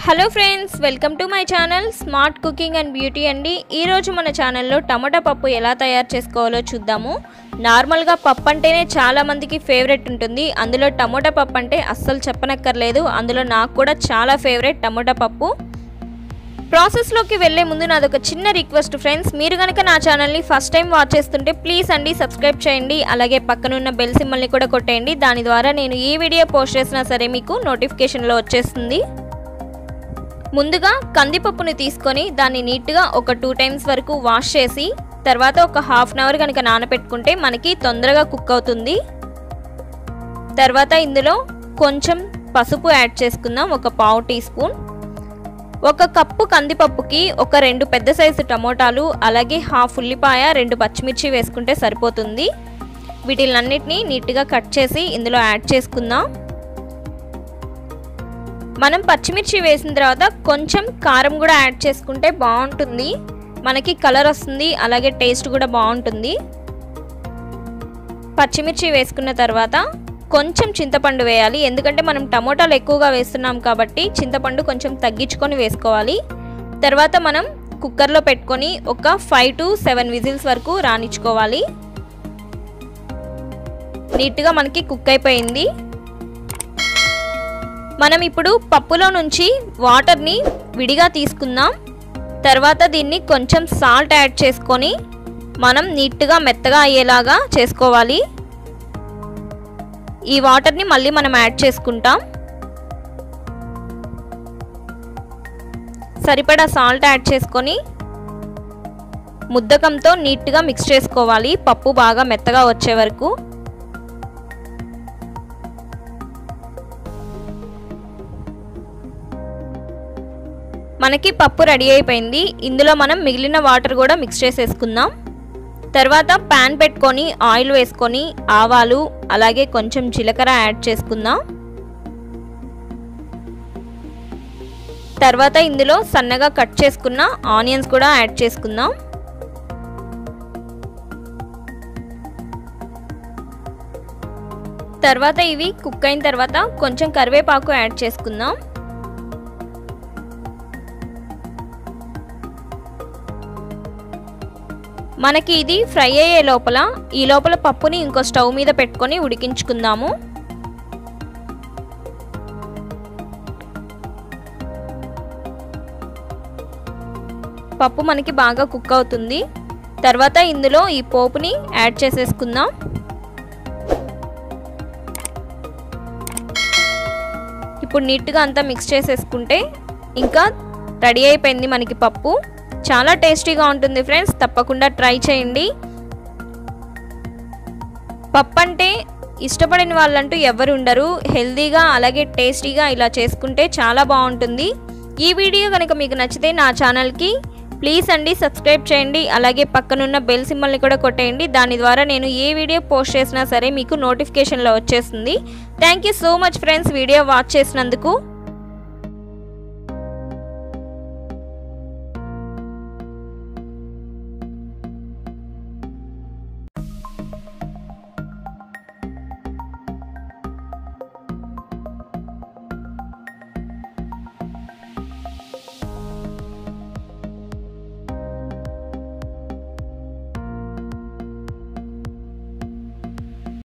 hello friends welcome to my channel smart cooking and beauty అండి ఈరోజు మన ఛానల్లో టమాటా పప్పు ఎలా తయారు చేసుకోవాలో చూద్దాము నార్మల్గా పప్పు అంటేనే చాలా మందికి ఫేవరెట్ ఉంటుంది అందులో టమోటా పప్పు అంటే అస్సలు చెప్పనక్కర్లేదు అందులో నాకు కూడా చాలా ఫేవరెట్ టమోటా పప్పు ప్రాసెస్లోకి వెళ్ళే ముందు నాది ఒక చిన్న రిక్వెస్ట్ ఫ్రెండ్స్ మీరు కనుక నా ఛానల్ని ఫస్ట్ టైం వాచ్ చేస్తుంటే ప్లీజ్ అండి సబ్స్క్రైబ్ చేయండి అలాగే పక్కనున్న బెల్ సింబల్ని కూడా కొట్టేయండి దాని ద్వారా నేను ఏ వీడియో పోస్ట్ చేసినా సరే మీకు నోటిఫికేషన్లో వచ్చేస్తుంది ముందుగా కందిపప్పుని తీసుకొని దాన్ని నీట్గా ఒక టూ టైమ్స్ వరకు వాష్ చేసి తర్వాత ఒక హాఫ్ అన్ అవర్ కనుక నానబెట్టుకుంటే మనకి తొందరగా కుక్ అవుతుంది తర్వాత ఇందులో కొంచెం పసుపు యాడ్ చేసుకుందాం ఒక పావు టీ స్పూన్ ఒక కప్పు కందిపప్పుకి ఒక రెండు పెద్ద సైజు టమోటాలు అలాగే హాఫ్ ఉల్లిపాయ రెండు పచ్చిమిర్చి వేసుకుంటే సరిపోతుంది వీటిలన్నిటిని నీట్గా కట్ చేసి ఇందులో యాడ్ చేసుకుందాం మనం పచ్చిమిర్చి వేసిన తర్వాత కొంచెం కారం కూడా యాడ్ చేసుకుంటే బాగుంటుంది మనకి కలర్ వస్తుంది అలాగే టేస్ట్ కూడా బాగుంటుంది పచ్చిమిర్చి వేసుకున్న తర్వాత కొంచెం చింతపండు వేయాలి ఎందుకంటే మనం టమోటాలు ఎక్కువగా వేస్తున్నాం కాబట్టి చింతపండు కొంచెం తగ్గించుకొని వేసుకోవాలి తర్వాత మనం కుక్కర్లో పెట్టుకొని ఒక ఫైవ్ టు సెవెన్ విజిల్స్ వరకు రానిచ్చుకోవాలి నీట్గా మనకి కుక్ అయిపోయింది మనం ఇప్పుడు పప్పులో నుంచి వాటర్ని విడిగా తీసుకుందాం తర్వాత దీన్ని కొంచెం సాల్ట్ యాడ్ చేసుకొని మనం నీట్గా మెత్తగా అయ్యేలాగా చేసుకోవాలి ఈ వాటర్ని మళ్ళీ మనం యాడ్ చేసుకుంటాం సరిపడా సాల్ట్ యాడ్ చేసుకొని ముద్దకంతో నీట్గా మిక్స్ చేసుకోవాలి పప్పు బాగా మెత్తగా వచ్చే వరకు మనకి పప్పు రెడీ అయిపోయింది ఇందులో మనం మిగిలిన వాటర్ కూడా మిక్స్ చేసేసుకుందాం తర్వాత ప్యాన్ పెట్టుకొని ఆయిల్ వేసుకొని ఆవాలు అలాగే కొంచెం జీలకర్ర యాడ్ చేసుకుందాం తర్వాత ఇందులో సన్నగా కట్ చేసుకున్న ఆనియన్స్ కూడా యాడ్ చేసుకుందాం తర్వాత ఇవి కుక్ అయిన తర్వాత కొంచెం కరివేపాకు యాడ్ చేసుకుందాం మనకి ఇది ఫ్రై అయ్యే లోపల ఈ లోపల పప్పుని ఇంకో స్టవ్ మీద పెట్టుకొని ఉడికించుకుందాము పప్పు మనకి బాగా కుక్ అవుతుంది తర్వాత ఇందులో ఈ పోపుని యాడ్ చేసేసుకుందాం ఇప్పుడు నీట్గా అంతా మిక్స్ చేసేసుకుంటే ఇంకా రెడీ అయిపోయింది మనకి పప్పు చాలా టేస్టీగా ఉంటుంది ఫ్రెండ్స్ తప్పకుండా ట్రై చేయండి పప్పు అంటే ఇష్టపడిన వాళ్ళంటూ ఎవరు ఉండరు హెల్తీగా అలాగే టేస్టీగా ఇలా చేసుకుంటే చాలా బాగుంటుంది ఈ వీడియో కనుక మీకు నచ్చితే నా ఛానల్కి ప్లీజ్ అండి సబ్స్క్రైబ్ చేయండి అలాగే పక్కనున్న బెల్ సింబల్ని కూడా కొట్టేయండి దాని ద్వారా నేను ఏ వీడియో పోస్ట్ చేసినా సరే మీకు నోటిఫికేషన్లో వచ్చేస్తుంది thank you so much friends video watch చేసినందుకు